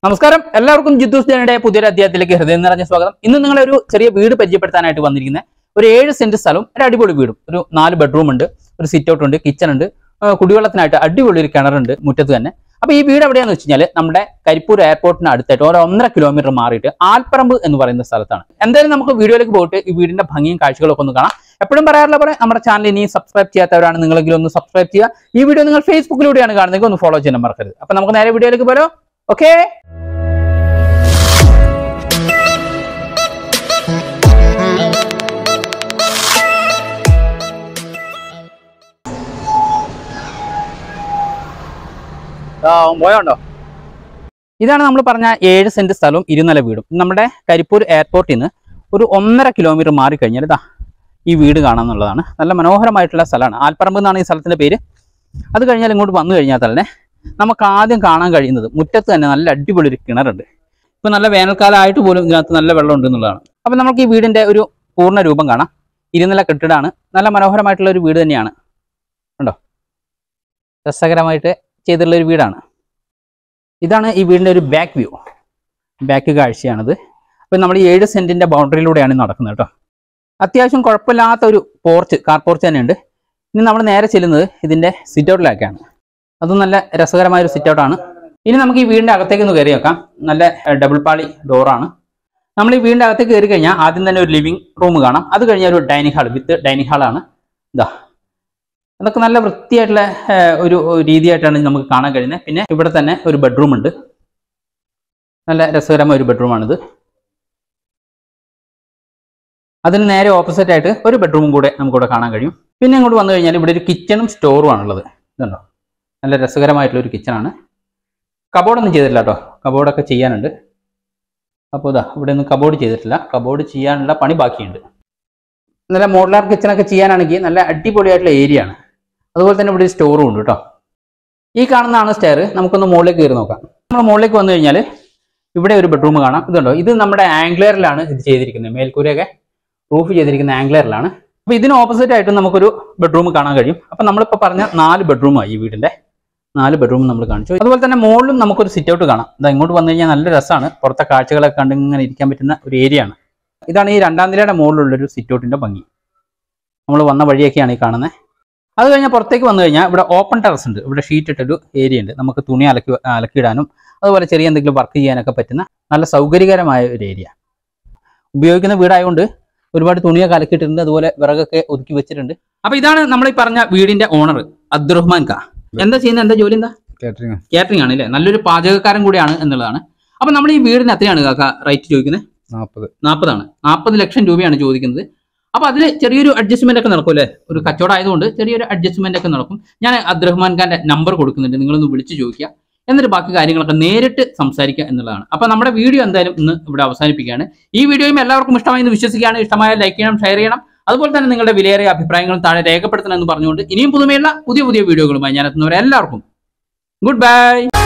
നമസ്കാരം എല്ലാവർക്കും ജിദ്ദൂസ് ജനയുടെ പുതിയൊരു അധ്യായത്തിലേക്ക് ഹൃദയം നിറഞ്ഞ സ്വാഗതം ഇന്ന് നിങ്ങളെ ഒരു ചെറിയ വീട് പരിചയപ്പെടുത്താനായിട്ട് വന്നിരിക്കുന്ന ഒരു ഏഴ് സെന്റ് സ്ഥലവും ഒരു അടിപൊളി വീടും ഒരു നാല് ബെഡ്റൂം ഉണ്ട് ഒരു സിറ്റ് ഔട്ട് ഉണ്ട് കിച്ചൺ ഉണ്ട് ആ, കുടിവെള്ളത്തിനായിട്ട് അടിപൊളി ഒരു കിണറുണ്ട് മുറ്റത്ത് തന്നെ അപ്പൊ ഈ വീട് എവിടെയാന്ന് വെച്ച് കഴിഞ്ഞാൽ നമ്മുടെ കരിപ്പൂർ എയർപോർട്ടിന് അടുത്തായിട്ട് ഒരു ഒന്നര കിലോമീറ്റർ മാറിയിട്ട് ആൽപ്പറമ്പ് എന്ന് പറയുന്ന സ്ഥലത്താണ് എന്തായാലും നമുക്ക് വീഡിയോയിലേക്ക് പോയിട്ട് ഈ വീടിന്റെ ഭംഗിയും കാഴ്ചകളൊക്കെ ഒന്ന് കാണാം എപ്പോഴും പറയാറുള്ള പോലെ നമ്മുടെ ചാനൽ ഇനിയും സബ്സ്ക്രൈബ് ചെയ്യാത്തവരാണ് നിങ്ങളെങ്കിലും ഒന്ന് സബ്സ്ക്രൈബ് ചെയ്യുക ഈ വീഡിയോ നിങ്ങൾ ഫേസ്ബുക്കിലൂടെയാണ് കാണുന്നതെങ്കിൽ ഒന്ന് ഫോളോ ചെയ്യാൻ മറക്കരുത് അപ്പൊ നമുക്ക് നേരെ വീഡിയോയിലേക്ക് പോലോ ഓക്കേ പോയോണ്ടോ ഇതാണ് നമ്മൾ പറഞ്ഞ ഏഴ് സെന്റ് സ്ഥലവും ഇരുനില വീടും നമ്മുടെ കരിപ്പൂർ എയർപോർട്ടിൽ നിന്ന് ഒരു ഒന്നര കിലോമീറ്റർ മാറിക്കഴിഞ്ഞാൽ ഇതാ ഈ വീട് കാണാമെന്നുള്ളതാണ് നല്ല മനോഹരമായിട്ടുള്ള സ്ഥലമാണ് ആൽപ്പറമ്പ് എന്നാണ് ഈ സ്ഥലത്തിന്റെ പേര് അത് കഴിഞ്ഞാൽ ഇങ്ങോട്ട് വന്നു കഴിഞ്ഞാൽ തന്നെ നമുക്ക് ആദ്യം കാണാൻ കഴിയുന്നത് മുറ്റത്ത് തന്നെ നല്ല അടിപൊളി ഒരു കിണറുണ്ട് ഇപ്പൊ നല്ല വേനൽക്കാലമായിട്ട് പോലും ഇതിനകത്ത് നല്ല വെള്ളം ഉണ്ട് എന്നുള്ളതാണ് അപ്പൊ നമുക്ക് ഈ വീടിന്റെ ഒരു പൂർണ്ണ രൂപം കാണാം ഇരുനില കെട്ടിടമാണ് നല്ല മനോഹരമായിട്ടുള്ള ഒരു വീട് തന്നെയാണ് കണ്ടോ രസകരമായിട്ട് ചെയ്തിട്ടുള്ള ഒരു വീടാണ് ഇതാണ് ഈ വീടിന്റെ ഒരു ബാക്ക് വ്യൂ ബാക്ക് കാഴ്ചയാണിത് അപ്പം നമ്മൾ ഈ ഏഴ് സെന്റിന്റെ ബൗണ്ടറിയിലൂടെയാണ് ഈ നടക്കുന്നത് കേട്ടോ അത്യാവശ്യം കുഴപ്പമില്ലാത്ത ഒരു പോർച്ച് കാർ പോർച്ച് തന്നെയുണ്ട് ഇനി നമ്മൾ നേരെ ചെല്ലുന്നത് ഇതിന്റെ സിറ്റ് ഔട്ടിലേക്കാണ് അതും നല്ല രസകരമായ ഒരു സിറ്റ് ഔട്ടാണ് ഇനി നമുക്ക് ഈ വീടിന്റെ അകത്തേക്ക് ഒന്ന് കയറി വെക്കാം നല്ല ഡബിൾ പാളി ഡോറാണ് നമ്മൾ ഈ വീടിന്റെ അകത്തേക്ക് കയറി കഴിഞ്ഞാൽ ആദ്യം തന്നെ ഒരു ലിവിംഗ് റൂം കാണാം അത് കഴിഞ്ഞാൽ ഒരു ഡൈനിങ് ഹാൾ വിത്ത് ഡൈനിങ് ഹാളാണ് ഇതാ അതൊക്കെ നല്ല വൃത്തിയായിട്ടുള്ള ഏഹ്, ഒരു രീതിയായിട്ടാണ് നമുക്ക് കാണാൻ കഴിയുന്നത് പിന്നെ ഇവിടെ തന്നെ ഒരു ബെഡ്റൂം ഉണ്ട് നല്ല രസകരമായ ഒരു ബെഡ്റൂമാണിത് അതിന് നേരെ ഓപ്പോസിറ്റ് ആയിട്ട് ഒരു ബെഡ്റൂമും കൂടെ നമുക്കിവിടെ കാണാൻ കഴിയും പിന്നെ ഇങ്ങോട്ട് വന്നു കഴിഞ്ഞാൽ ഇവിടെ ഒരു കിച്ചണും സ്റ്റോറും ആണുള്ളത് ഇതുണ്ടോ നല്ല രസകരമായിട്ടുള്ള ഒരു കിച്ചണാണ് കബോർഡൊന്നും ചെയ്തിട്ടില്ല കേട്ടോ കബോർഡൊക്കെ ചെയ്യാനുണ്ട് അപ്പോൾ ഇതാ ഇവിടെ ഒന്നും കബോർഡ് ചെയ്തിട്ടില്ല കബോർഡ് ചെയ്യാനുള്ള പണി ബാക്കിയുണ്ട് നല്ല മോഡലാർ കിച്ചണൊക്കെ ചെയ്യാനാണെങ്കിൽ നല്ല അടിപൊളിയായിട്ടുള്ള ഏരിയ ആണ് അതുപോലെ തന്നെ ഇവിടെ ഒരു സ്റ്റോറും ഉണ്ട് കേട്ടോ ഈ കാണുന്നതാണ് സ്റ്റെയർ നമുക്കൊന്ന് മുകളിലേക്ക് കയറി നോക്കാം നമ്മൾ മുകളിലേക്ക് വന്നു കഴിഞ്ഞാൽ ഇവിടെ ഒരു ബെഡ്റൂം കാണാം ഇതുണ്ടോ ഇത് നമ്മുടെ ആംഗ്ലറിലാണ് ഇത് ചെയ്തിരിക്കുന്നത് മേൽക്കൂരയൊക്കെ റൂഫ് ചെയ്തിരിക്കുന്ന ആംഗ്ലറിലാണ് അപ്പോൾ ഇതിന് ഓപ്പോസിറ്റ് ആയിട്ട് നമുക്കൊരു ബെഡ്റൂം കാണാൻ കഴിയും അപ്പോൾ നമ്മളിപ്പോൾ പറഞ്ഞ നാല് ബെഡ്റൂമായി ഈ വീടിന്റെ നാല് ബെഡ്റൂം നമ്മൾ കാണിച്ചു അതുപോലെ തന്നെ മുകളിലും നമുക്കൊരു സിറ്റ് ഔട്ട് കാണാം ഇതാ ഇങ്ങോട്ട് വന്നു കഴിഞ്ഞാൽ നല്ല രസമാണ് പുറത്തെ കാഴ്ചകളൊക്കെ കണ്ട് ഇങ്ങനെ ഇരിക്കാൻ പറ്റുന്ന ഒരു ഏരിയ ആണ് ഇതാണ് ഈ രണ്ടാം നിലയുടെ മുകളിലുള്ളൊരു സിറ്റ് ഔട്ടിന്റെ ഭംഗി നമ്മൾ വന്ന വഴിയൊക്കെയാണ് ഈ കാണുന്നത് അത് കഴിഞ്ഞാൽ പുറത്തേക്ക് വന്നു കഴിഞ്ഞാൽ ഇവിടെ ഓപ്പൺ ടെറസ് ഉണ്ട് ഇവിടെ ഷീറ്റ് ഇട്ടൊരു ഏരിയ ഉണ്ട് നമുക്ക് തുണി അലക്കി അലക്കിയിടാനും അതുപോലെ ചെറിയ എന്തെങ്കിലും വർക്ക് ചെയ്യാനൊക്കെ പറ്റുന്ന നല്ല സൗകര്യകരമായ ഒരു ഏരിയ ഉപയോഗിക്കുന്ന വീടായതുകൊണ്ട് ഒരുപാട് തുണിയൊക്കെ അലക്കിയിട്ടുണ്ട് അതുപോലെ വിറകൊക്കെ ഒതുക്കി വെച്ചിട്ടുണ്ട് അപ്പൊ ഇതാണ് നമ്മൾ ഈ പറഞ്ഞ വീടിന്റെ ഓണർ അബ്ദുറഹ്മാൻ ക എന്താ ചെയ്യുന്നത് എന്താ ജോലി എന്താ കാറ്ററിംഗ് കാറ്ററിംഗ് ആണ് അല്ലേ നല്ലൊരു പാചകക്കാരൻ കൂടിയാണ് എന്നുള്ളതാണ് അപ്പൊ നമ്മൾ ഈ വീടിന് എത്രയാണ് കാക്ക റേറ്റ് ചോദിക്കുന്നത് നാൽപ്പത് നാൽപ്പതാണ് നാൽപ്പത് ലക്ഷം രൂപയാണ് ചോദിക്കുന്നത് അപ്പൊ അതിൽ ചെറിയൊരു അഡ്ജസ്റ്റ്മെന്റ് ഒക്കെ നടക്കും അല്ലേ ഒരു കച്ചവടം ആയതുകൊണ്ട് ചെറിയൊരു അഡ്ജസ്റ്റ്മെന്റ് ഒക്കെ നടക്കും ഞാൻ അബ്ദുറഹ്മാൻ ഖാന്റെ നമ്പർ കൊടുക്കുന്നുണ്ട് നിങ്ങളൊന്ന് വിളിച്ചു ചോദിക്കുക എന്നിട്ട് ബാക്കി കാര്യങ്ങളൊക്കെ നേരിട്ട് സംസാരിക്കുക എന്നുള്ളതാണ് അപ്പൊ നമ്മുടെ വീഡിയോ എന്തായാലും ഇന്ന് ഇവിടെ അവസാനിപ്പിക്കുകയാണ് ഈ വീഡിയോയും എല്ലാവർക്കും ഇഷ്ടമായി എന്ന് വിശ്വസിക്കുകയാണ് ഇഷ്ടമായ ലൈക്ക് ചെയ്യണം ഷെയർ ചെയ്യണം അതുപോലെ തന്നെ നിങ്ങളുടെ വിലയേറിയ അഭിപ്രായങ്ങളും താഴെ രേഖപ്പെടുത്തണം എന്ന് പറഞ്ഞുകൊണ്ട് ഇനിയും പുതുമയുള്ള പുതിയ പുതിയ വീഡിയോകളുമായി ഞാൻ എത്തുന്നവരെ എല്ലാവർക്കും ഗുഡ് ബൈ